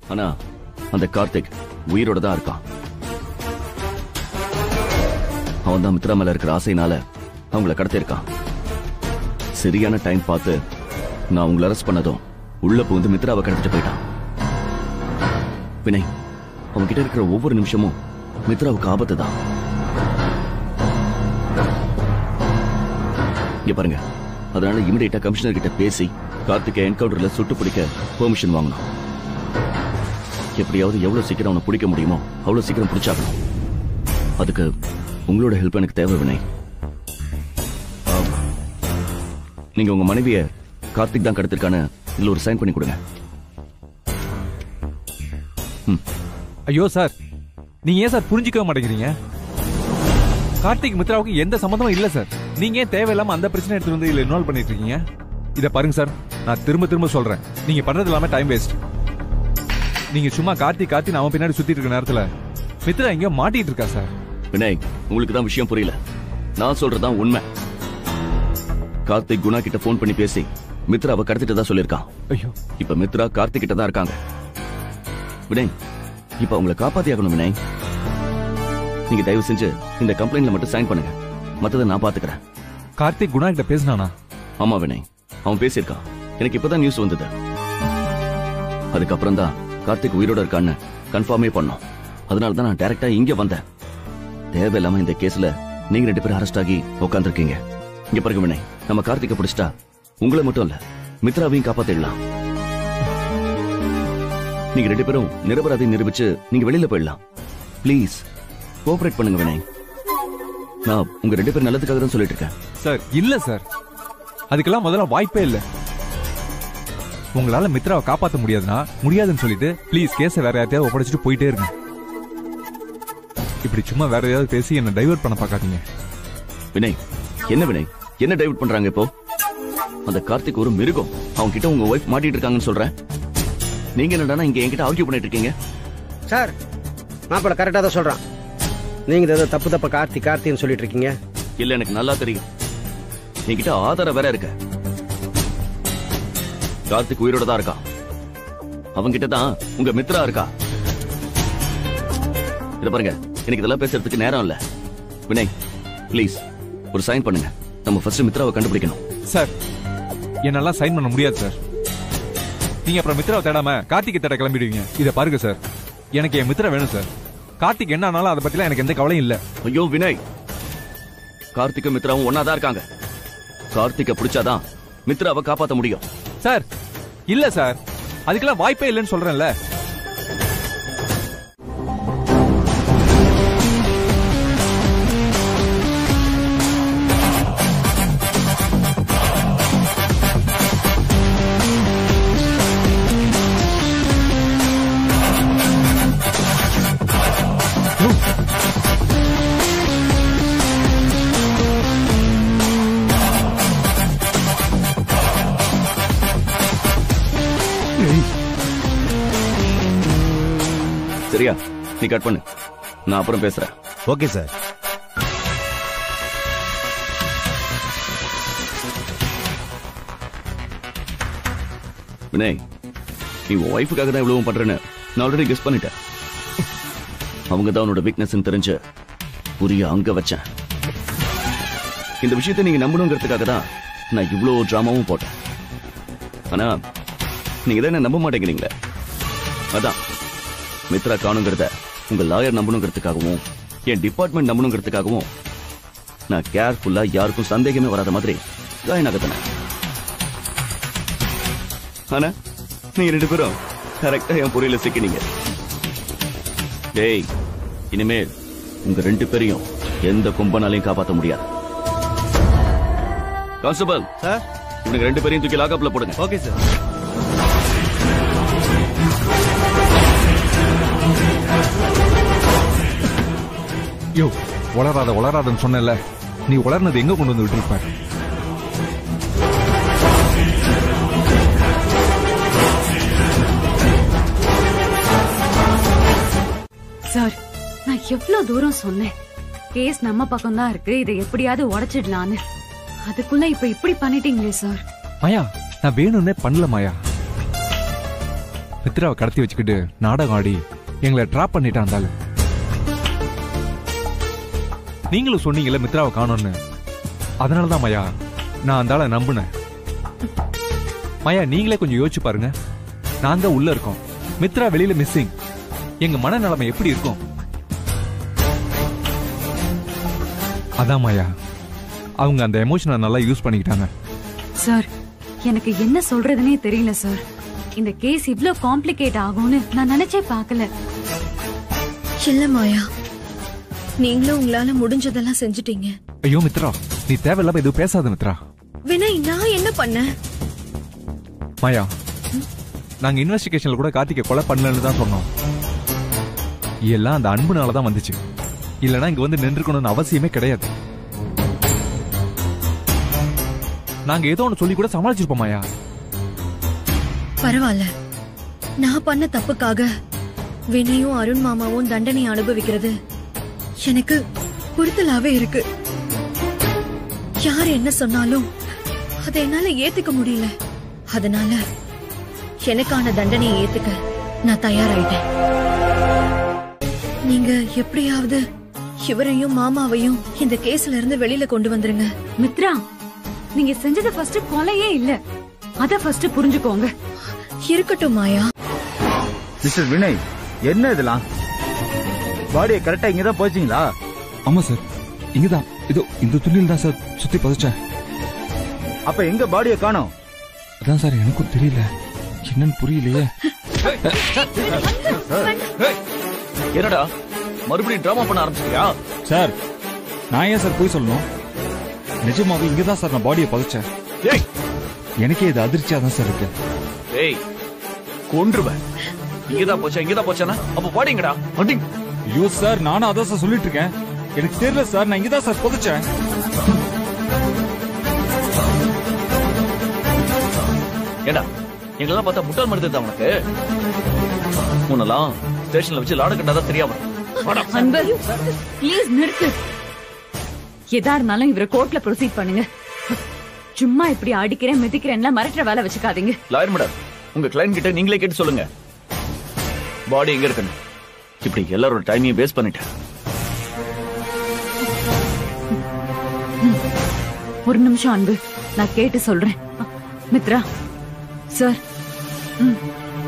ஆனா அந்த கார்த்திக் உயிரோட தான் இருக்கான் அவன் தான் மித்ரா மேல இருக்கிற ஆசைனால அவங்கள கடத்திருக்கான் சரியான டைம் பார்த்து நான் உங்களை அரெஸ்ட் பண்ணதும் உள்ள புகுந்து மித்ராவை கடத்திட்டு போயிட்டான் வினய் அவன் கிட்ட இருக்கிற ஒவ்வொரு நிமிஷமும் மித்ராவுக்கு ஆபத்து தான் இங்க பாருங்க அதனால இமிடியேட்டா கமிஷனர் கிட்ட பேசி கார்த்திகை என்கவுண்டர்ல சுட்டு பிடிக்க பெர்மிஷன் வாங்கணும் எப்படியாவது எவ்வளவு சீக்கிரம் அவனை பிடிக்க முடியுமோ அவ்வளவு சீக்கிரம் பிடிச்சாகணும் அதுக்கு உங்களோட ஹெல்ப் எனக்கு தேவை வினய் ஆம். நீங்க உங்க மனைவிய கார்த்திக் தான் கடத்திருக்கான இதுல ஒரு சைன் பண்ணி கொடுங்க ஐயோ சார் நீங்க ஏன் சார் புரிஞ்சுக்கவே மாட்டேங்கிறீங்க கார்த்திக் மித்ராவுக்கு எந்த சம்மந்தமும் இல்ல சார் நீங்க ஏன் தேவையில்லாம அந்த பிரச்சனை எடுத்து வந்து இதுல இன்வால்வ் பண்ணிட்டு இருக்கீங்க இத பாருங்க சார் நான் திரும்ப திரும்ப சொல்றேன் நீங்க பண்றது எல்லாமே டைம் வேஸ்ட் நீங்க சும்மா கார்த்திக் கார்த்தி அவன் பின்னாடி சுத்திட்டு இருக்க நேரத்துல மித்ரா எங்கேயோ மாட்டிட்டு இருக்கா சார் வினய் உங்களுக்கு தான் விஷயம் புரியல நான் சொல்றதுதான் உண்மை கார்த்திக் குணா கிட்ட ஃபோன் பண்ணி பேசி மித்ராவை கடத்திட்டு தான் சொல்லியிருக்கான் ஐயோ இப்ப மித்ரா கார்த்திக் கிட்ட தான் இருக்காங்க வினய் இப்ப அவங்கள காப்பாத்தி ஆகணும் வினய் நீங்க தயவு செஞ்சு இந்த கம்ப்ளைண்ட்ல மட்டும் சைன் பண்ணுங்க மத்ததை நான் பாத்துக்கிறேன் கார்த்திக் குணா கிட்ட பேசினானா ஆமா வினய் அவன் பேசியிருக்கான் எனக்கு இப்பதான் நியூஸ் வந்தது அதுக்கப்புறம் தான் கார்த்திக் உயிரோட இருக்கான்னு கன்ஃபார்மே பண்ணோம் அதனால தான் நான் டைரக்டா இங்க வந்தேன் தேவையில்லாம இந்த கேஸ்ல நீங்க ரெண்டு பேரும் அரெஸ்ட் ஆகி உட்காந்துருக்கீங்க இங்க பாருங்க வினய் நம்ம கார்த்திகை பிடிச்சிட்டா உங்களை மட்டும் இல்ல மித்ராவையும் காப்பாத்திடலாம் நீங்க ரெண்டு பேரும் நிரபராதி நிரூபிச்சு நீங்க வெளியில போயிடலாம் ப்ளீஸ் கோஆபரேட் பண்ணுங்க வினய் நான் உங்க ரெண்டு பேரும் நல்லதுக்காக தான் சொல்லிட்டு இருக்கேன் சார் இல்ல சார் அதுக்கெல்லாம் முதல்ல வாய்ப்பே இல்ல உங்களால மித்ராவை காப்பாத்த முடியாதுன்னா முடியாதுன்னு சொல்லிட்டு ப்ளீஸ் கேஸை வேற யார்ட்டையாவது ஒப்படைச்சிட்டு போயிட்டே இருங்க இப்படி சும்மா வேற ஏதாவது பேசி என்ன டைவர்ட் பண்ண பார்க்காதீங்க வினய் என்ன வினய் என்ன டைவர்ட் பண்றாங்க இப்போ அந்த கார்த்திக் ஒரு மிருகம் அவங்க கிட்ட உங்க ஒய்ஃப் மாட்டிட்டு இருக்காங்கன்னு சொல்றேன் நீங்க என்னடா இங்க என்கிட்ட ஆர்கியூ பண்ணிட்டு இருக்கீங்க சார் மாப்பிள்ள கரெக்டாக தான் சொல்கிறான் நீங்கள் ஏதோ தப்பு தப்பா கார்த்தி கார்த்தின்னு சொல்லிட்டு இருக்கீங்க இல்ல எனக்கு நல்லா தெரியும் என்கிட்ட ஆதாரம் வேற இருக்கு கார்த்திக் உயிரோட தான் இருக்கா அவங்க கிட்ட தான் உங்க மித்ரா இருக்கா இத பாருங்க எனக்கு இதெல்லாம் பேசுறதுக்கு நேரம் இல்ல வினய் ப்ளீஸ் ஒரு சைன் பண்ணுங்க நம்ம ஃபர்ஸ்ட் மித்ராவை கண்டுபிடிக்கணும் சார் என்னெல்லாம் சைன் பண்ண முடியாது சார் நீங்க அப்புறம் மித்ராவை தேடாம கார்த்திகை தேட கிளம்பிடுவீங்க இத பாருங்க சார் எனக்கு என் மித்ரா வேணும் சார் கார்த்திக் என்ன ஆனாலும் அதை பத்திலாம் எனக்கு எந்த கவலையும் இல்ல ஐயோ வினய் கார்த்திக்கும் மித்ராவும் ஒன்னாதான் இருக்காங்க கார்த்திகை பிடிச்சாதான் மித்ராவை காப்பாத்த முடியும் சார் இல்ல சார் அதுக்கெல்லாம் வாய்ப்பே இல்லைன்னு சொல்றேன்ல சரியா நீ கட் பண்ணு நான் அப்புறம் பேசுறேன் ஓகே சார் வினய் நீ உன் ஒய்ஃபுக்காக தான் இவ்வளவு பண்றேன்னு நான் ஆல்ரெடி கெஸ் பண்ணிட்டேன் அவங்க தான் உன்னோட வீக்னஸ் தெரிஞ்சு புரிய அங்க வச்சேன் இந்த விஷயத்தை நீங்க நம்பணுங்கிறதுக்காக தான் நான் இவ்வளவு டிராமாவும் போட்டேன் ஆனா நீங்க தான் என்ன நம்ப மாட்டேங்கிறீங்களே அதான் மித்ரா காணுங்கிறத உங்க லாயர் நம்பணுங்கிறதுக்காகவும் என் டிபார்ட்மெண்ட் நம்பணுங்கிறதுக்காகவும் நான் கேர்ஃபுல்லா யாருக்கும் சந்தேகமே வராத மாதிரி லாயன் ஆகத்தனேன் ஆனா நீங்க ரெண்டு பேரும் கரெக்டா என் பொரியல சிக்கினீங்க டேய் இனிமேல் உங்க ரெண்டு பேரையும் எந்த கும்பனாலையும் காப்பாத்த முடியாது கான்ஸ்டபிள் சார் இவனுக்கு ரெண்டு பேரையும் தூக்கி லாக்அப்ல போடுங்க ஓகே சார் யோ உளராத உளராதன்னு சொன்னேன்ல நீ உளர்னது எங்க கொண்டு வந்து விட்டுருப்ப சார் நான் எவ்வளவு தூரம் சொன்னேன் கேஸ் நம்ம பக்கம் தான் இருக்கு இதை எப்படியாவது உடைச்சிடலான்னு அதுக்குள்ள இப்ப இப்படி பண்ணிட்டீங்களே சார் மாயா நான் வேணும்னே பண்ணல மாயா மித்ராவை கடத்தி வச்சுக்கிட்டு நாடகம் ஆடி எங்களை ட்ராப் பண்ணிட்டான் அந்த ஆளு. நீங்களும் சொன்னீங்கல்ல மித்ராவை காணோம்னு அதனால தான் மாயா நான் அந்த ஆளை நம்பினேன் மாயா நீங்களே கொஞ்சம் யோசிச்சு பாருங்க நான் தான் உள்ள இருக்கோம் மித்ரா வெளியில மிஸ்ஸிங் எங்க மனநிலைமை எப்படி இருக்கும் அதான் மாயா அவங்க அந்த எமோஷனை நல்லா யூஸ் பண்ணிக்கிட்டாங்க சார் எனக்கு என்ன சொல்றதுனே தெரியல சார் இந்த கேஸ் இவ்ளோ காம்ப்ளிகேட் ஆகும்னு நான் நினைச்சே பார்க்கல இல்ல மாயா நீங்களும் உங்களால முடிஞ்சதெல்லாம் செஞ்சுட்டீங்க ஐயோ மித்ரா நீ தேவையில்லாம எதுவும் பேசாத மித்ரா வினய் நான் என்ன பண்ணேன் மாயா நாங்க இன்வெஸ்டிகேஷன்ல கூட கார்த்திகை கொலை பண்ணலன்னு தான் சொன்னோம் எல்லாம் அந்த அன்புனால தான் வந்துச்சு இல்லனா இங்க வந்து நின்றுக்கணும்னு அவசியமே கிடையாது நாங்க ஏதோ ஒன்று சொல்லி கூட சமாளிச்சிருப்போம் மாயா பரவாயில்ல நான் பண்ண தப்புக்காக வினயும் அருண் மாமாவும் தண்டனை அனுபவிக்கிறது எனக்கு பொறுத்தலாவே இருக்கு யார் என்ன சொன்னாலும் அதை என்னால ஏத்துக்க முடியல அதனால எனக்கான தண்டனையை ஏத்துக்க நான் தயாராயிட்டேன் நீங்க எப்படியாவது இவரையும் மாமாவையும் இந்த கேஸ்ல இருந்து வெளியில கொண்டு வந்துருங்க மித்ரா நீங்க செஞ்சது ஃபர்ஸ்ட் கொலையே இல்ல அத ஃபர்ஸ்ட் புரிஞ்சுக்கோங்க இருக்கட்டும் மாயா மிஸ்டர் வினய் என்ன இதெல்லாம் பாடியை கரெக்டா இங்க தான் போச்சீங்களா ஆமா சார் இங்கதான் இதோ இந்த துணியில் தான் சார் சுத்தி பதிச்சேன் அப்ப எங்க பாடியை காணோம் அதான் சார் எனக்கும் தெரியல என்னன்னு புரியலையே என்னடா மறுபடியும் டிராமா பண்ண ஆரம்பிச்சிட்டியா சார் நான் ஏன் சார் போய் சொல்லணும் நிஜமாவே இங்க தான் சார் நான் பாடியை பதிச்சேன் ஏய் எனக்கே இது அதிர்ச்சியா தான் சார் இருக்கு ஏய் கொன்றுவேன் இங்கதான் போச்சா இங்கதான் போச்சானா அப்ப பாடிங்கடா அடி ஐயோ சார் நானும் அதான் சார் சொல்லிட்டு இருக்கேன் எனக்கு தெரியல சார் நான் இங்க தான் சார் புதைச்சேன் ஏடா எங்களெல்லாம் பார்த்தா முட்டாள் மருந்து தான் உனக்கு உன்னெல்லாம் ஸ்டேஷன்ல வச்சு லாட கண்டாதான் தெரியாம வாடா. அன்பு ப்ளீஸ் நிறுத்து எதா இருந்தாலும் இவரை கோர்ட்ல ப்ரொசீட் பண்ணுங்க சும்மா இப்படி அடிக்கிறேன் மிதிக்கிறேன்ல மிரட்டுற வேலை வச்சுக்காதீங்க லாயர் மேடம் உங்க கிளைண்ட் கிட்ட நீங்களே கேட்டு சொல்லுங்க பாடி எங்க இருக்குன்னு இப்படி எல்லாரோட டைமையும் வேஸ்ட் பண்ணிட்டேன் ஒரு நிமிஷம் அன்பு நான் கேட்டு சொல்றேன் மித்ரா சார் ம்.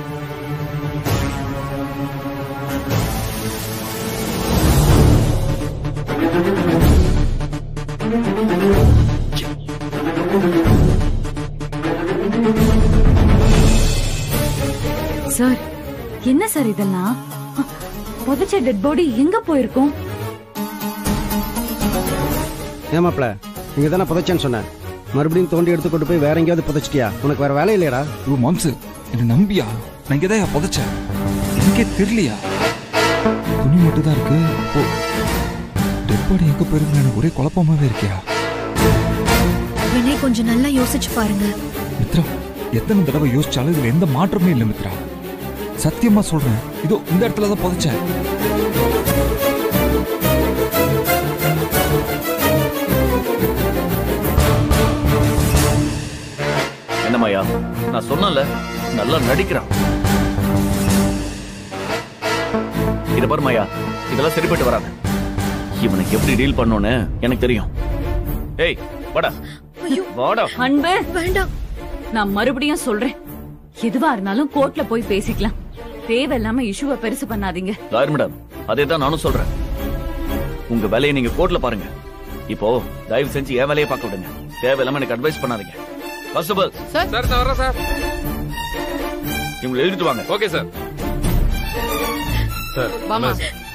சார் என்ன சார் இதெல்லாம் அ, புதைச்ச டெட் பாடி எங்க போயிருக்கும் ஏமாப்ல இங்க தானே புதைச்சேன்னு சொன்னேன் மறுபடியும் தோண்டி எடுத்து கொண்டு போய் வேற எங்கேயாவது புதைச்சிட்டியா உனக்கு வேற வேலை இல்லையாடா ஐயோ மாம்சு என்ன நம்பியா நான் இங்க தான் புதைச்சேன் எனக்கே தெரியலையா துணி மட்டும் தான் இருக்கு ஓ டெட் பாடி எங்க போயிருங்க எனக்கு ஒரே குழப்பமாவே இருக்கியா வினய் கொஞ்சம் நல்லா யோசிச்சு பாருங்க மித்ரா எத்தனை தடவை யோசிச்சாலும் இதுல எந்த மாற்றமே இல்லை மித்ரா சத்தியமா சொல்றேன் இதோ இந்த இடத்துல தான் புதைச்சேன் என்னமாயா நான் சொன்னல நல்லா நடிக்கிறான் இத பாரு மாயா இதெல்லாம் சரிப்பட்டு வராது இவனுக்கு எப்படி டீல் பண்ணணும்னு எனக்கு தெரியும் ஏய் வாடா ஐயோ வாடா அன்பு வேண்டாம் நான் மறுபடியும் சொல்றேன் எதுவா இருந்தாலும் கோர்ட்ல போய் பேசிக்கலாம் தேவையில்லாம இஷ்யூவை பெருசு பண்ணாதீங்க லாயர் மேடம் அதே தான் நானும் சொல்றேன் உங்க வேலையை நீங்க கோர்ட்ல பாருங்க இப்போ தயவு செஞ்சு என் வேலையை பார்க்க விடுங்க தேவையில்லாம எனக்கு அட்வைஸ் பண்ணாதீங்க கான்ஸ்டபிள் சார் நான் வரேன் சார் இவங்களை எழுதிட்டு வாங்க ஓகே சார் சார் வாமா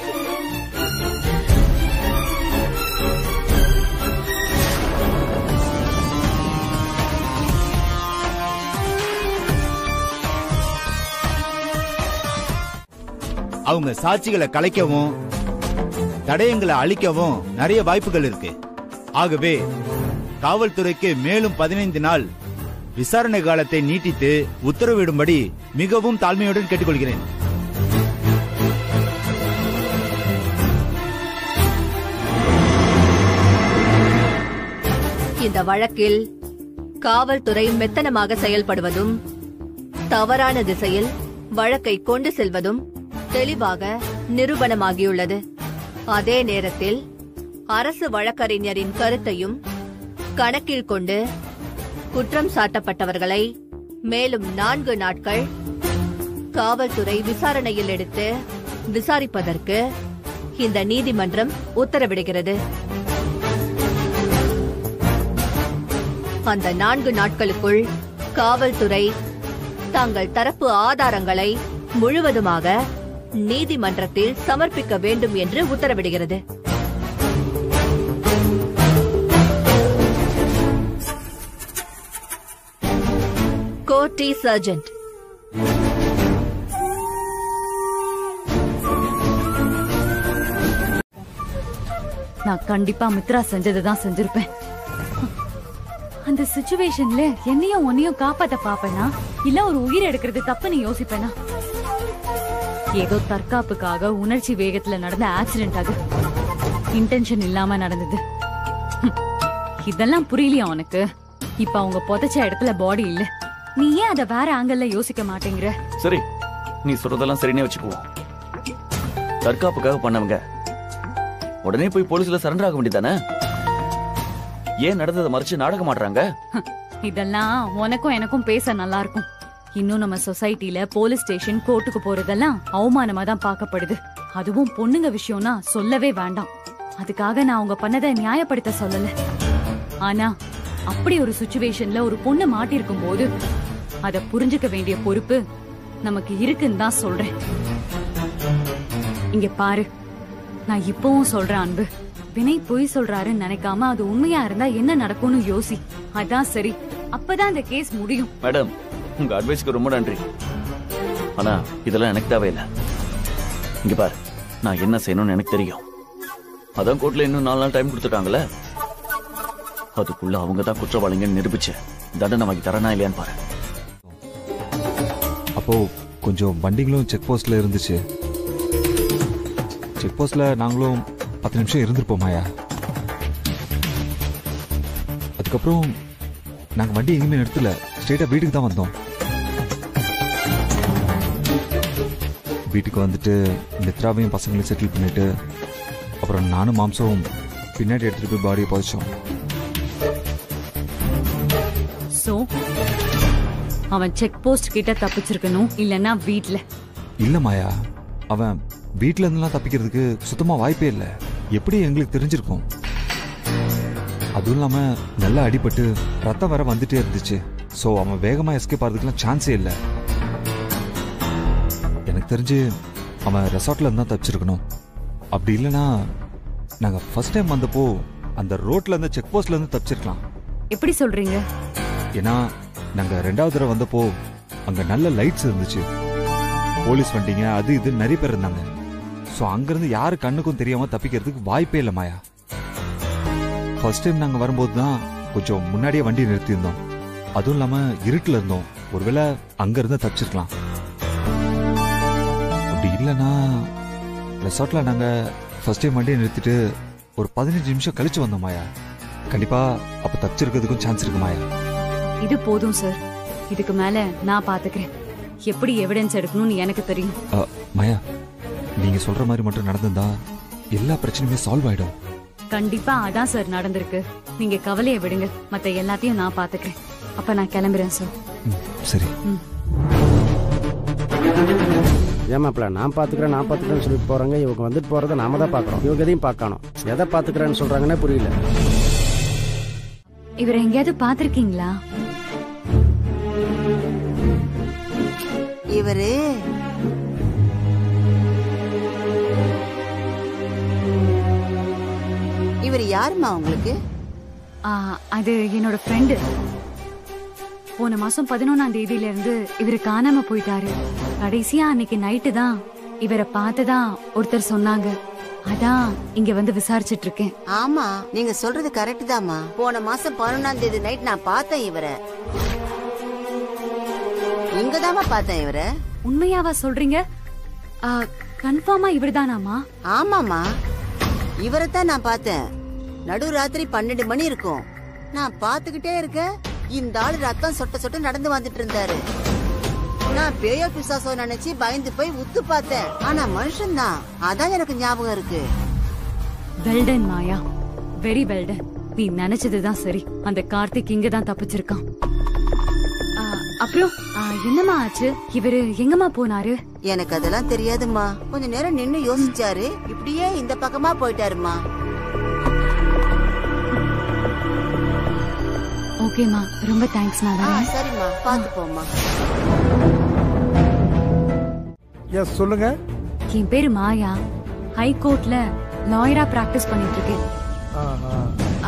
அவங்க சாட்சிகளை கலைக்கவும் தடயங்களை அழிக்கவும் நிறைய வாய்ப்புகள் இருக்கு ஆகவே காவல்துறைக்கு மேலும் பதினைந்து நாள் விசாரணை காலத்தை நீட்டித்து உத்தரவிடும்படி மிகவும் தாழ்மையுடன் கேட்டுக்கொள்கிறேன் இந்த வழக்கில் காவல்துறை மெத்தனமாக செயல்படுவதும் தவறான திசையில் வழக்கை கொண்டு செல்வதும் தெளிவாக நிரூபணமாகியுள்ளது அதே நேரத்தில் அரசு வழக்கறிஞரின் கருத்தையும் கணக்கில் கொண்டு குற்றம் சாட்டப்பட்டவர்களை மேலும் நான்கு நாட்கள் காவல்துறை விசாரணையில் எடுத்து விசாரிப்பதற்கு இந்த நீதிமன்றம் உத்தரவிடுகிறது அந்த நான்கு நாட்களுக்குள் காவல்துறை தங்கள் தரப்பு ஆதாரங்களை முழுவதுமாக நீதிமன்றத்தில் சமர்ப்பிக்க வேண்டும் என்று உத்தரவிடுகிறது கோர்டி சர்ஜென்ட் நான் கண்டிப்பா மித்ரா செஞ்சதுதான் செஞ்சிருப்பேன் அந்த சுச்சுவேஷன்ல என்னையும் உன்னையும் காப்பாத்த பாப்பேனா இல்ல ஒரு உயிர் எடுக்கிறது தப்புன்னு யோசிப்பேனா ஏதோ தற்காப்புக்காக உணர்ச்சி வேகத்துல நடந்த ஆக்சிடென்ட் அது இன்டென்ஷன் இல்லாம நடந்தது ஹம். இதெல்லாம் புரியலையா உனக்கு இப்ப அவங்க புதைச்ச இடத்துல பாடி இல்ல நீ ஏன் அத வேற ஆங்கிள் யோசிக்க மாட்டேங்கிற சரி நீ சொல்றதெல்லாம் சரினே வச்சுக்குவோம் தற்காப்புக்காக பண்ணவங்க உடனே போய் போலீஸ்ல சரண்டர் ஆக வேண்டியதானே ஏன் நடந்ததை மறைச்சு நாடகம் ஆடுறாங்க இதெல்லாம் உனக்கும் எனக்கும் பேச நல்லா இருக்கும் இன்னும் நம்ம சொசைட்டில போலீஸ் ஸ்டேஷன் கோர்ட்டுக்கு போறதெல்லாம் அவமானமா தான் பார்க்கப்படுது அதுவும் பொண்ணுங்க விஷயம்னா சொல்லவே வேண்டாம் அதுக்காக நான் அவங்க பண்ணதை நியாயப்படுத்த சொல்லல ஆனா அப்படி ஒரு சுச்சுவேஷன்ல ஒரு பொண்ணு மாட்டிருக்கும் போது அத புரிஞ்சுக்க வேண்டிய பொறுப்பு நமக்கு இருக்குன்னு தான் சொல்றேன் இங்க பாரு நான் இப்பவும் சொல்றேன் அன்பு வினய் பொய் சொல்றாருன்னு நினைக்காம அது உண்மையா இருந்தா என்ன நடக்கும்னு யோசி அதான் சரி அப்பதான் இந்த கேஸ் முடியும் மேடம் உங்க அட்வைஸ்க்கு ரொம்ப நன்றி ஆனா இதெல்லாம் எனக்கு தேவையில்லை இங்க பாரு நான் என்ன செய்யணும்னு எனக்கு தெரியும் அதான் கோர்ட்ல இன்னும் நாலு நாள் டைம் கொடுத்துட்டாங்கல்ல அதுக்குள்ள அவங்க தான் குற்றவாளிங்கன்னு நிரூபிச்சு தண்டனை வாங்கி தரனா இல்லையான்னு பாரு அப்போ கொஞ்சம் வண்டிங்களும் செக் போஸ்ட்ல இருந்துச்சு செக் போஸ்ட்ல நாங்களும் பத்து நிமிஷம் இருந்திருப்போம் மாயா அதுக்கப்புறம் நாங்க வண்டி எங்கேயுமே நிறுத்தல ஸ்ட்ரெயிட்டா வீட்டுக்கு தான் வந்தோம் வீட்டுக்கு வந்துட்டு மித்ராவையும் பசங்களையும் செட்டில் பண்ணிட்டு அப்புறம் நானும் மாம்சவும் பின்னாடி எடுத்துட்டு போய் பாடியை புதைச்சோம் சோ அவன் செக் போஸ்ட் கிட்ட தப்பிச்சிருக்கணும் இல்லன்னா வீட்ல இல்ல மாயா அவன் வீட்ல இருந்தெல்லாம் தப்பிக்கிறதுக்கு சுத்தமா வாய்ப்பே இல்ல எப்படி எங்களுக்கு தெரிஞ்சிருக்கும் அதுவும் இல்லாம நல்லா அடிபட்டு ரத்தம் வேற வந்துட்டே இருந்துச்சு சோ அவன் வேகமா எஸ்கேப் ஆகிறதுக்குலாம் சான்ஸே இல்ல எனக்கு தெரிஞ்சு அவன் ரெசார்ட்ல இருந்தா தப்பிச்சிருக்கணும் அப்படி இல்லைன்னா நாங்க ஃபர்ஸ்ட் டைம் வந்தப்போ அந்த ரோட்ல இருந்த செக் போஸ்ட்ல இருந்து தப்பிச்சிருக்கலாம் எப்படி சொல்றீங்க ஏன்னா நாங்க ரெண்டாவது தடவை வந்தப்போ அங்க நல்ல லைட்ஸ் இருந்துச்சு போலீஸ் வண்டிங்க அது இது நிறைய பேர் இருந்தாங்க ஸோ அங்கிருந்து யாரு கண்ணுக்கும் தெரியாம தப்பிக்கிறதுக்கு வாய்ப்பே இல்லை மாயா ஃபர்ஸ்ட் டைம் நாங்க வரும்போது தான் கொஞ்சம் முன்னாடியே வண்டி நிறுத்தியிருந்தோம் அதுவும் இல்லாம இருட்டுல இருந்தோம் ஒருவேளை அங்க இருந்து தப்பிச்சிருக்கலாம் அப்படி இல்லைன்னா ரெசார்ட்ல நாங்க ஃபர்ஸ்ட் டைம் வண்டியை நிறுத்திட்டு ஒரு பதினஞ்சு நிமிஷம் கழிச்சு வந்தோம் மாயா கண்டிப்பா அப்ப தப்பிச்சிருக்கிறதுக்கும் சான்ஸ் இருக்கு மாயா இது போதும் சார் இதுக்கு மேல நான் பாத்துக்கிறேன் எப்படி எவிடன்ஸ் எடுக்கணும்னு எனக்கு தெரியும் அ, மாயா நீங்க சொல்ற மாதிரி மட்டும் நடந்திருந்தா எல்லா பிரச்சனையுமே சால்வ் ஆயிடும் கண்டிப்பா அதான் சார் நடந்திருக்கு நீங்க கவலையை விடுங்க மத்த எல்லாத்தையும் நான் பாத்துக்கிறேன் அப்ப நான் கிளம்புறேன் சார் ம், சரி ஏமாப்ல நான் பாத்துக்கிறேன் நான் பாத்துக்கிறேன்னு சொல்லிட்டு போறாங்க இவங்க வந்துட்டு போறதை நாம தான் பாக்குறோம் இவங்க எதையும் பார்க்கணும் எதை பாத்துக்கிறேன்னு சொல்றாங்கன்னே புரியல இவரை எங்கேயாவது பாத்திருக்கீங்களா இவரு இவர் யாருமா உங்களுக்கு ஆ, அது என்னோட ஃப்ரெண்டு போன மாசம் பதினொன்னாம் தேதியில இருந்து இவரு காணாம போயிட்டாரு கடைசியா அன்னைக்கு நைட்டு தான் இவரை பார்த்ததா ஒருத்தர் சொன்னாங்க அதான் இங்க வந்து விசாரிச்சிட்டு இருக்கேன் ஆமா நீங்க சொல்றது கரெக்ட் தாமா போன மாசம் பதினொன்னாம் தேதி நைட் நான் பார்த்தேன் இவரை இங்கதாம்மா பார்த்தேன் இவரை உண்மையாவா சொல்றீங்க கன்ஃபார்மா இவர்தானாமா ஆமாமா இவரைத்தான் நான் பார்த்தேன் நடு ராத்திரி பன்னெண்டு மணி இருக்கும் நான் பார்த்துக்கிட்டே இருக்கேன் இந்த ஆள் ரத்தம் சொட்ட சொட்ட நடந்து வந்துட்டு இருந்தாரு நான் பேயோ பிசாசோ நினைச்சு பயந்து போய் உத்து பார்த்தேன் ஆனா மனுஷன் தான் அதான் எனக்கு ஞாபகம் இருக்கு வெல்டன் மாயா வெரி வெல்டன் நீ நினைச்சதுதான் சரி அந்த கார்த்திக் இங்க தான் தப்பிச்சிருக்கான் ஆ, அப்புறம் ஆ, என்னம்மா ஆச்சு இவரு எங்கம்மா போனாரு எனக்கு அதெல்லாம் தெரியாதும்மா கொஞ்ச நேரம் நின்னு யோசிச்சாரு இப்படியே இந்த பக்கமா போயிட்டாருமா ஓகேம்மா ரொம்ப தேங்க்ஸ் ஆ, நான் சரிம்மா பாத்து போம்மா எஸ் சொல்லுங்க என் பேரு மாயா ஹை கோர்ட்ல லாயரா பிராக்டிஸ் பண்ணிட்டு இருக்கேன் ஆஹா. ஆ,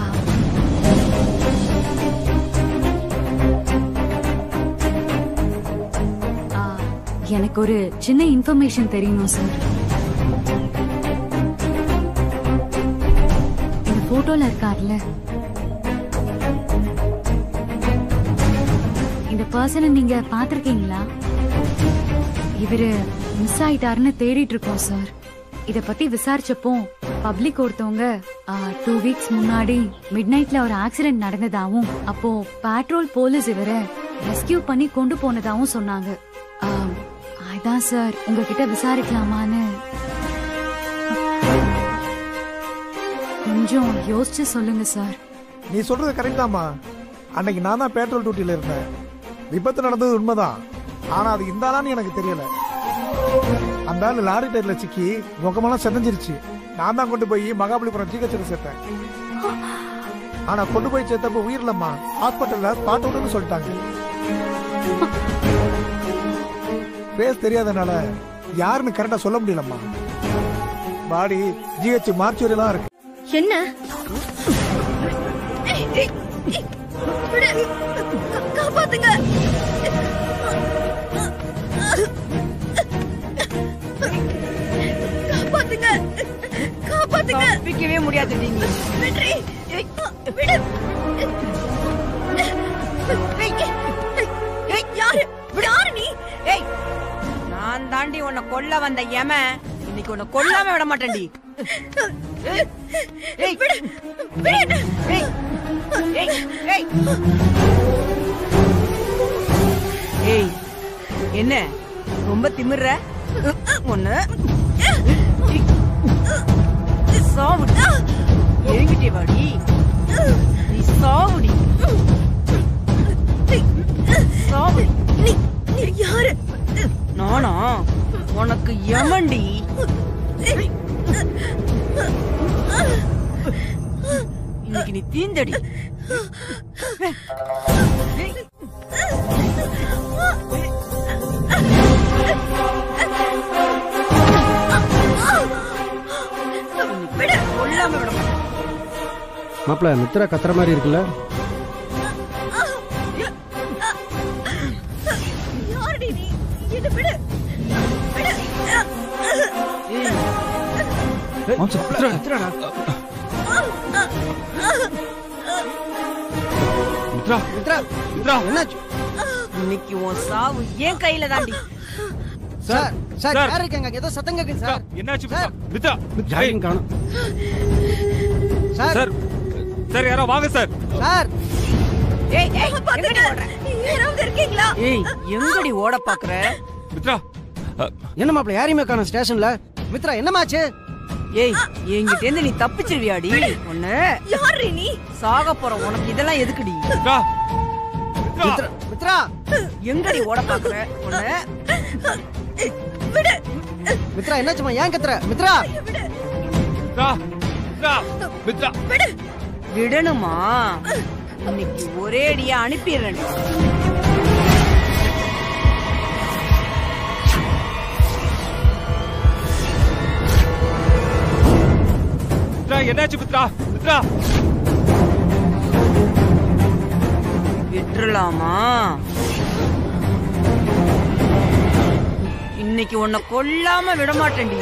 ஆ, எனக்கு ஒரு சின்ன இன்ஃபர்மேஷன் தெரியணும் சார் இந்த போட்டோல இருக்கார்ல இந்த பர்சனை நீங்க பாத்திருக்கீங்களா இவரு மிஸ் ஆயிட்டாருன்னு தேடிட்டு இருக்கோம் சார் இத பத்தி விசாரிச்சப்போ பப்ளிக் ஒருத்தவங்க டூ வீக்ஸ் முன்னாடி மிட் நைட்ல ஒரு ஆக்சிடென்ட் நடந்ததாவும் அப்போ பேட்ரோல் போலீஸ் இவரை ரெஸ்கியூ பண்ணி கொண்டு போனதாவும் சொன்னாங்க ஆ, அதான் சார் உங்ககிட்ட விசாரிக்கலாமான்னு கொஞ்சம் யோசிச்சு சொல்லுங்க சார் நீ சொல்றது கரெக்ட் தாம்மா அன்னைக்கு நான் தான் பெட்ரோல் டியூட்டில இருந்தேன் விபத்து நடந்தது உண்மைதான் ஆனா அது இந்த ஆளான்னு எனக்கு தெரியல அந்த ஆள் லாரி டயர்ல சிக்கி முகமெல்லாம் செதஞ்சிருச்சு நான் தான் கொண்டு போய் மகாபலிபுரம் ஜிஹெச்சில் சேர்த்தேன் ஆனா கொண்டு போய் சேர்த்தப்ப உயிரில்லம்மா ஹாஸ்பிட்டல்ல ஸ்பாட் அவுட்னு சொல்லிட்டாங்க பேஸ் தெரியாதனால யாருன்னு கரெக்டா சொல்ல முடியலம்மா பாடி ஜிஹெச் மார்ச்சுவரியெல்லாம் இருக்கு என்ன ஏய், ஏய், ஏய், விடு. கா- காப்பாத்துங்க காப்பாத்துங்க காப்பாத்துங்க தப்பிக்கவே முடியாது நீங்க வெற்றி ஏய், விடு ஏய், ஏய், யாரு யாரு நீ ஏய் நான் தாண்டி உன்னை கொல்ல வந்த எம இன்னைக்கு உன்னை கொல்லாம விட மாட்டேன்டி ஏய், ஏய், விடு விடு ஏய், ஏய், ஏய். ஏய் என்ன ரொம்ப திமிர்ற ஒண்ணு சாவுடி என்கிட்டே வாடி நீ சாவுடி சாவுடி நீ நீ யாரு நானா உனக்கு யமண்டி இன்னைக்கு நீ தீந்தடி விடு கொல்லாம விட மாட்டேன் மாப்பிள மித்ரா கத்துற மாதிரி இருக்குல்ல யாருடி நீ என்ன விடு விடு மித்ரா மித்ரா மித்ரா என்னாச்சு இன்னைக்கு உன் சாவு என் கையில தாண்டி சார் சார் சார். யார் இருக்காங்க ஏதோ சத்தம் கேக்குது சார் என்னாச்சு மித்ரா மித்ரா யாரையும் காணும் சார் சார் சார் யாரோ வாங்க சார் சார் ஏய் ஏய் எங்கடி காப்பாத்துங்க ஓடுற யாராவது இருக்கீங்களா ஏய் எங்கடி ஓட பாக்குற மித்ரா அ, என்ன மாப்பிள யாரையுமே காணும் ஸ்டேஷன்ல மித்ரா என்னமாச்சு ஏய் என்கிட்ட இருந்து நீ தப்பிச்சிருவியாடி ஒண்ணு யாரு நீ சாக போற உனக்கு இதெல்லாம் எதுக்குடி மித்ரா மித்ரா மித்ரா மித்ரா எங்கடி ஓட பாக்குற ஒண்ணு விடு மித்ரா என்னாச்சுமா ஏன் கத்துற மித்ரா மித்ரா மித்ரா மித்ரா விடு விடணுமா இன்னைக்கு ஒரே அடியா அனுப்பிடுறேன் மித்ரா என்னாச்சு மித்ரா மித்ரா விட்டுறலாமா இன்னைக்கு உன்னை கொல்லாம விட மாட்டேன்டி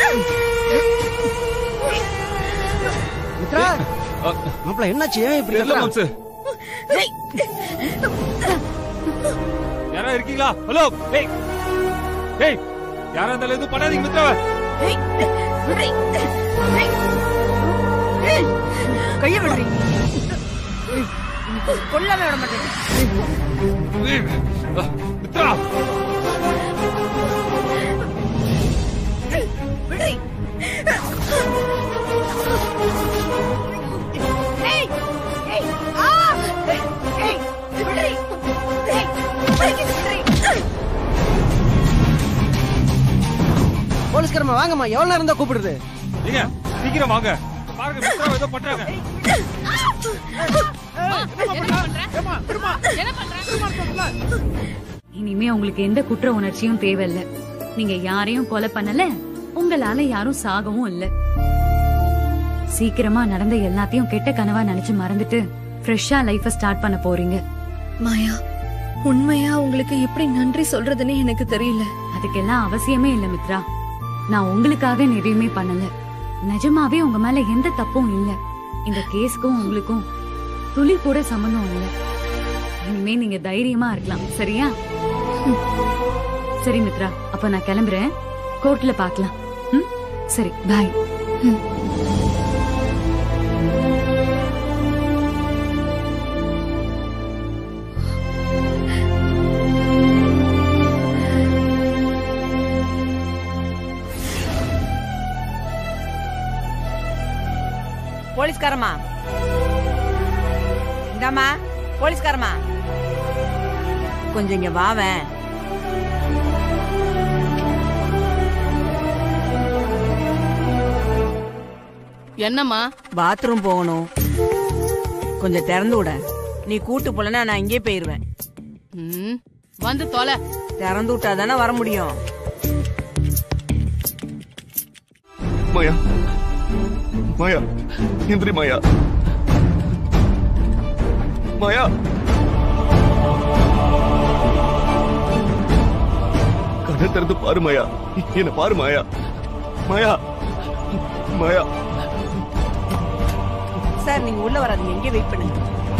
மித்ரா அ, மாப்பிள என்னாச்சு ஏன் இப்படி தெரியல கத்துறா? மாம்சு யாரா இருக்கீங்களா ஹலோ ஏய் ஏய் யாரா இருந்தாலும் எதுவும் பண்ணாதீங்க மித்ராவை கைய விடுறீங்க கொல்லாம விட மாட்டேன் ஏய், அ, மித்ரா போலீஸ்காரமா வாங்கம்மா எவ்வளவு நேரம் தான் கூப்பிடுறது ஏங்க சீக்கிரம் வாங்க பாருங்க மித்ரா ஏதோ பண்றாங்க இனிமே உங்களுக்கு எந்த குற்ற உணர்ச்சியும் தேவையில்ல நீங்க யாரையும் கொலை பண்ணல உங்களால யாரும் சாகவும் இல்ல சீக்கிரமா நடந்த எல்லாத்தையும் கெட்ட கனவா நினைச்சு மறந்துட்டு ஃப்ரெஷ்ஷா லைஃப ஸ்டார்ட் பண்ண போறீங்க மாயா உண்மையா உங்களுக்கு எப்படி நன்றி சொல்றதுன்னு எனக்கு தெரியல அதுக்கெல்லாம் அவசியமே இல்ல மித்ரா நான் உங்களுக்காக நீ எதையுமே பண்ணல நிஜமாவே உங்க மேல எந்த தப்பும் இல்ல இந்த கேஸ்க்கும் உங்களுக்கும் துளி கூட சம்பந்தம் இல்ல இனிமே நீங்க தைரியமா இருக்கலாம் சரியா ம். சரி மித்ரா அப்ப நான் கிளம்புறேன் கோர்ட்ல பார்க்கலாம் ம்? சரி பாய் போலீஸ்காரமா இந்தாம்மா போலீஸ்காரமா கொஞ்சம் இங்க வாவேன் என்னம்மா பாத்ரூம் போகணும் கொஞ்சம் திறந்து விட நீ கூட்டு போலன்னா நான் இங்கே போயிருவேன் ம், வந்து தொலை திறந்து விட்டா தானே வர முடியும் மாயா மாயா எந்திரி மாயா மாயா கண்ணை திறந்து பாரு மாயா என்ன பாரு மாயா மாயா மாயா சார் நீங்க உள்ள வராதீங்க இங்கே வெயிட் பண்ணுங்க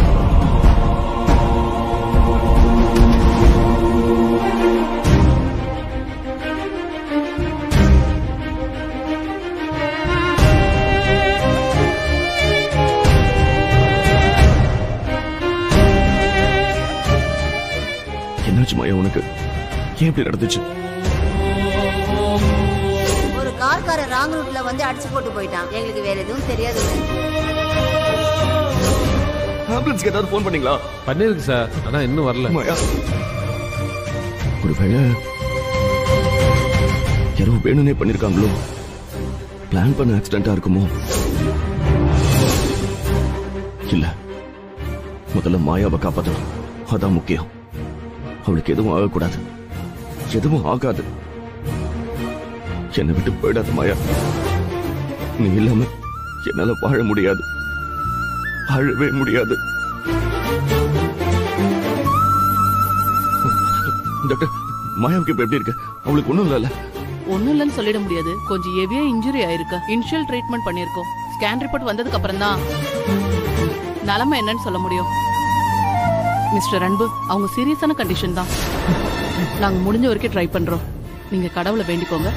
என்னாச்சு மாயா உனக்கு ஏன் இப்படி நடந்துச்சு ஒரு கார்காரன் ராங் ரூட்ல வந்து அடிச்சு போட்டு போயிட்டான் எங்களுக்கு வேற எதுவும் தெரியாது ஆம்புலன்ஸ்க்கு ஏதாவது ஃபோன் பண்ணீங்களா பண்ணிருக்கு சார் ஆனா இன்னும் வரல மாயா ஒருவேளை யாரோ வேணும்னே பண்ணிருக்காங்களோ பிளான் பண்ண ஆக்சிடென்டா இருக்குமோ இல்ல முதல்ல மாயாவை காப்பாத்தணும் அதான் முக்கியம் அவளுக்கு எதுவும் ஆகக்கூடாது எதுவும் ஆகாது என்னை விட்டு போயிடாத மாயா நீ இல்லாம என்னால வாழ முடியாது வாழவே முடியாது டாக்டர் மாயாவுக்கு இப்ப எப்படி இருக்கு அவளுக்கு ஒண்ணும் இல்லைல்ல ஒண்ணும் இல்லைன்னு சொல்லிட முடியாது கொஞ்சம் ஹெவியா இன்ஜுரி ஆயிருக்கு இனிஷியல் ட்ரீட்மெண்ட் பண்ணிருக்கோம் ஸ்கேன் ரிப்போர்ட் வந்ததுக்கு அப்புறம் தான் நிலைமை என்னன்னு சொல்ல முடியும் மிஸ்டர் அன்பு அவங்க சீரியஸான கண்டிஷன் தான் நாங்க முடிஞ்ச வரைக்கும் ட்ரை பண்றோம் நீங்க கடவுளை வேண்டிக்கோங்க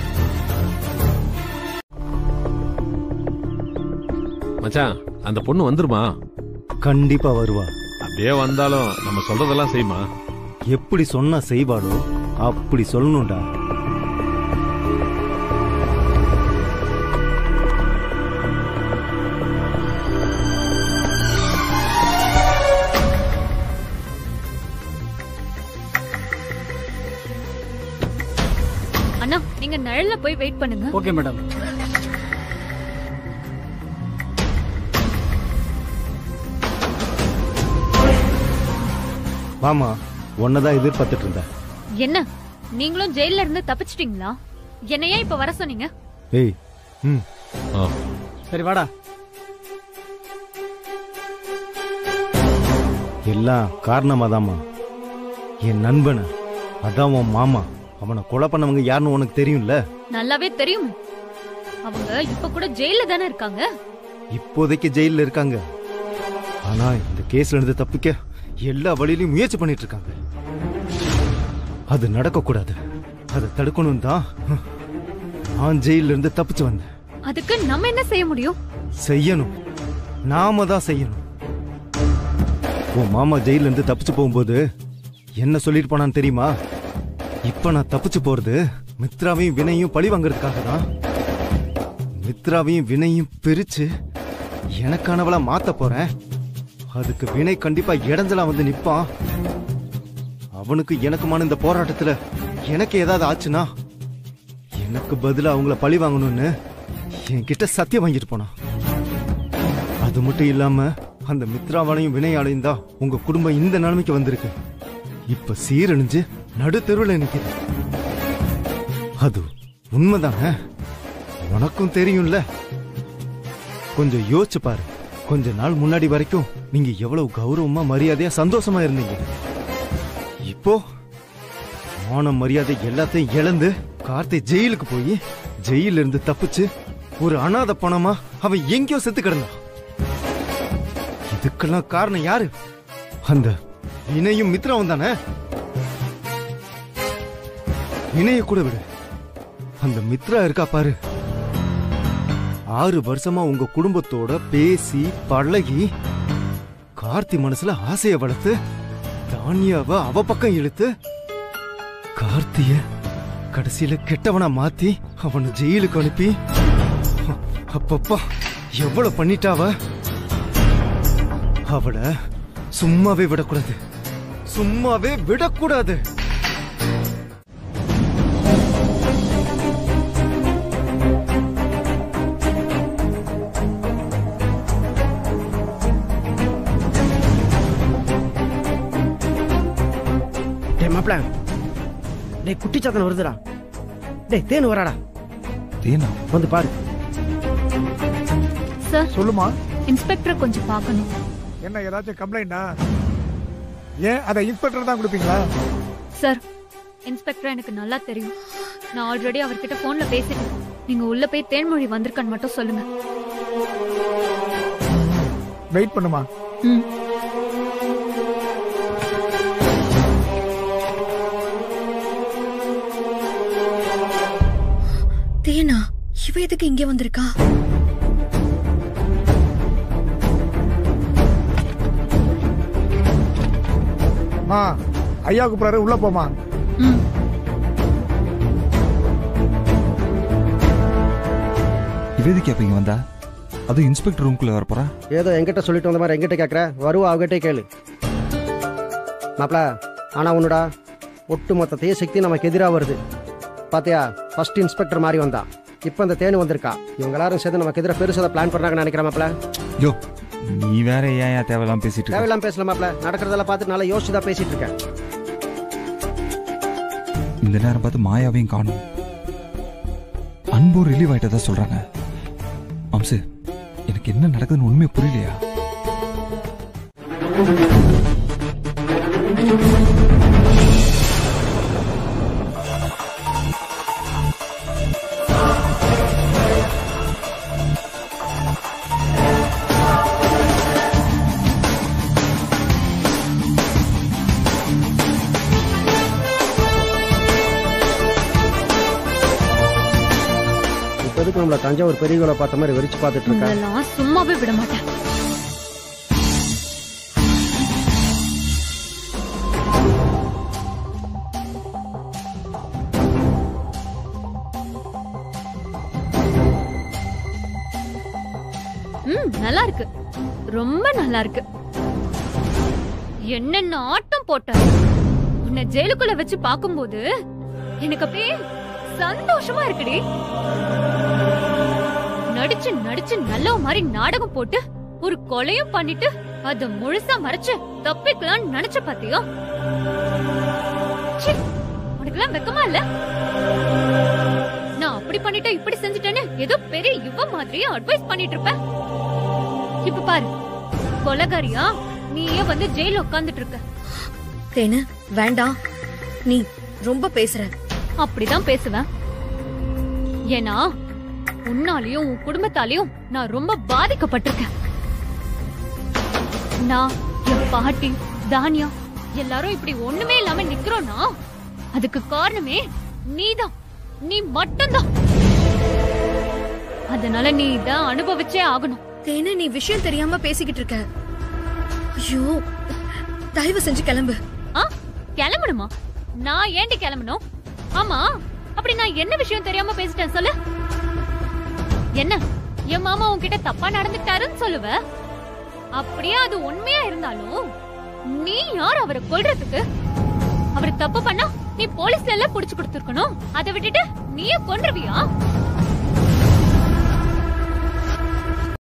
மச்சான் அந்த பொண்ணு வந்துருமா கண்டிப்பா வருவா அப்படியே வந்தாலும் நம்ம சொல்றதெல்லாம் செய்யுமா எப்படி சொன்னா செய்வாளோ அப்படி சொல்லணும்டா அண்ணா நீங்க நிழல்ல போய் வெயிட் பண்ணுங்க ஓகே மேடம் வாமா உன்னதான் எதிர்பார்த்துட்டு இருந்தேன் என்ன நீங்களும் ஜெயில இருந்து தப்பிச்சிட்டீங்களா என்னையா இப்ப வர சொன்னீங்க ஏய் ம் சரி வாடா எல்லாம் காரணமாதாம்மா என் நண்பனை அதான் உன் மாமா அவனை கொலை பண்ணவங்க யாருன்னு உனக்கு தெரியும்ல நல்லாவே தெரியும் அவங்க இப்ப கூட ஜெயில தானே இருக்காங்க இப்போதைக்கு ஜெயில்ல இருக்காங்க ஆனா இந்த கேஸ்ல இருந்து தப்பிக்க எல்லா வழியிலும் முயற்சி பண்ணிட்டு இருக்காங்க அது நடக்க கூடாது அதை தடுக்கணும் தான் நான் ஜெயில இருந்து தப்பிச்சு வந்தேன் அதுக்கு நம்ம என்ன செய்ய முடியும் செய்யணும் நாம தான் செய்யணும் உன் மாமா ஜெயில இருந்து தப்பிச்சு போகும்போது என்ன சொல்லிட்டு போனான்னு தெரியுமா இப்ப நான் தப்பிச்சு போறது மித்ராவையும் வினையும் பழி வாங்குறதுக்காக தான் மித்ராவையும் வினையும் பிரிச்சு எனக்கானவளா மாத்த போறேன் அதுக்கு வினை கண்டிப்பா இடைஞ்சலா வந்து நிப்பான் அவனுக்கு எனக்குமான இந்த போராட்டத்துல எனக்கு ஏதாவது ஆச்சுன்னா எனக்கு பதிலா அவங்கள பழி வாங்கணும்னு என்கிட்ட சத்தியம் வாங்கிட்டு போனான் அது மட்டும் இல்லாம அந்த மித்ராவாலையும் வினையாலையும் தான் உங்க குடும்பம் இந்த நிலைமைக்கு வந்திருக்கு இப்ப சீரழிஞ்சு நடு தெருவில் நிக்குது அது உண்மைதானே உனக்கும் தெரியும்ல கொஞ்சம் யோசிச்சு பாரு கொஞ்ச நாள் முன்னாடி வரைக்கும் நீங்க எவ்வளவு கௌரவமா மரியாதையா சந்தோஷமா இருந்தீங்க இப்போ மானம் மரியாதை எல்லாத்தையும் இழந்து கார்த்தி ஜெயிலுக்கு போய் ஜெயில இருந்து தப்பிச்சு ஒரு அனாத பணமா அவன் எங்கேயோ செத்து கிடந்தான் இதுக்கெல்லாம் காரணம் யாரு அந்த வினையும் மித்ராவும் தானே வினைய கூட விடு அந்த மித்ரா இருக்கா பாரு ஆறு வருஷமா உங்க குடும்பத்தோட பேசி பழகி கார்த்தி மனசுல ஆசைய வளர்த்து தானியாவ அவ பக்கம் இழுத்து கார்த்திய கடைசியில கெட்டவனா மாத்தி அவனை ஜெயிலுக்கு அனுப்பி அப்பப்பா எவ்வளவு பண்ணிட்டாவ அவளை சும்மாவே விடக்கூடாது சும்மாவே விடக்கூடாது டே மாப்பிள டேய் குட்டி சாத்தன வருதுடா டேய் தேனு வராடா தேனா வந்து பாரு சார் சொல்லுமா இன்ஸ்பெக்டர் கொஞ்சம் பார்க்கணும் என்ன ஏதாச்சும் கம்ப்ளைண்டா ஏன் அதை இன்ஸ்பெக்டர் தான் கொடுப்பீங்களா சார் இன்ஸ்பெக்டர் எனக்கு நல்லா தெரியும் நான் ஆல்ரெடி அவர்கிட்ட போன்ல பேசிட்டேன் நீங்க உள்ள போய் தேன்மொழி வந்திருக்கான்னு மட்டும் சொல்லுங்க வெயிட் பண்ணுமா ம் தேனா இவ எதுக்கு இங்க வந்திருக்கா மா ஐயா கூப்பிடாரு உள்ள போமா நிவேதிக்கு அப்ப இங்க வந்தா அதுவும் இன்ஸ்பெக்டர் ரூம்குள்ள வர போறா ஏதோ என்கிட்ட சொல்லிட்டு வந்த மாதிரி என்கிட்ட கேட்குற வருவா அவகிட்டே கேளு மாப்பிள ஆனா உன்னுடா ஒட்டு மொத்த சக்தி நமக்கு எதிராக வருது பாத்தியா ஃபர்ஸ்ட் இன்ஸ்பெக்டர் மாதிரி வந்தா இப்போ அந்த தேனு வந்திருக்கா இவங்க எல்லாரும் சேர்ந்து நமக்கு எதிராக பெருசாக பிளான் பண்ணாங்கன்னு நினைக்கிறேன் மாப்பிள யோ நீ வேற ஏன் ஏன் தேவையில்லாம பேசிட்டு இருக்க தேவையில்லாம பேசல மாப்பிள நடக்கிறதெல்லாம் பார்த்து நல்லா யோசிச்சு தான் பேசிட்டு இருக்கேன் இந்த நேரம் பார்த்து மாயாவையும் காணும் அன்பும் ரிலீவ் ஆயிட்டதா சொல்றாங்க அம்சு எனக்கு என்ன நடக்குதுன்னு உண்மையை புரியலையா இப்போதைக்கு நம்மள தஞ்சாவூர் பெரியவங்களை பார்த்த மாதிரி வெறிச்சு பார்த்துட்டு இருக்கேன் உங்களெல்லாம் சும்மாவே விட மாட்டேன் ம் நல்லா இருக்கு ரொம்ப நல்லா இருக்கு என்னென்ன ஆட்டம் போட்ட உன்னை ஜெயிலுக்குள்ள வச்சு பாக்கும்போது எனக்கு அப்படியே சந்தோஷமா இருக்குடி நடிச்சு நடிச்சு நல்ல மாதிரி நாடகம் போட்டு ஒரு கொலையும் பண்ணிட்டு அத முழுசா மறைச்சு தப்பிக்கலாம்னு நினைச்ச பாத்தியா ச்சீ, உனக்கெல்லாம் வெக்கமா இல்ல நான் அப்படி பண்ணிட்டேன் இப்படி செஞ்சுட்டேன்னு ஏதோ பெரிய யுவ மாதிரியே அட்வைஸ் பண்ணிட்டு இருப்ப இப்ப பாரு கொலகாரியா நீயே வந்து ஜெயில உட்கார்ந்துட்டு இருக்க தேனு வேண்டாம் நீ ரொம்ப பேசுற அப்படிதான் பேசுவேன் ஏன்னா உன்னாலையும் உன் குடும்பத்தாலையும் நான் ரொம்ப பாதிக்கப்பட்டிருக்கேன் நான் என் பாட்டி தானியா எல்லாரும் இப்படி ஒண்ணுமே இல்லாம நிக்கிறோம்னா அதுக்கு காரணமே நீதான் நீ மட்டும்தான் அதனால நீ இத அனுபவிச்சே ஆகணும் தேனு நீ விஷயம் தெரியாம பேசிக்கிட்டு இருக்க ஐயோ தயவு செஞ்சு கிளம்பு ஆ கிளம்பணுமா நான் ஏண்டி கிளம்பணும் ஆமா அப்படி நான் என்ன விஷயம் தெரியாம பேசிட்டேன் சொல்லு என்ன என் மாமா உன்கிட்ட தப்பா நடந்துட்டாருன்னு சொல்லுவ அப்படியே அது உண்மையா இருந்தாலும் நீ யார் அவரை கொல்றதுக்கு அவர் தப்பு பண்ணா நீ போலீஸ்ல எல்லாம் புடிச்சு கொடுத்துருக்கணும் அதை விட்டுட்டு நீயே கொன்றுவியா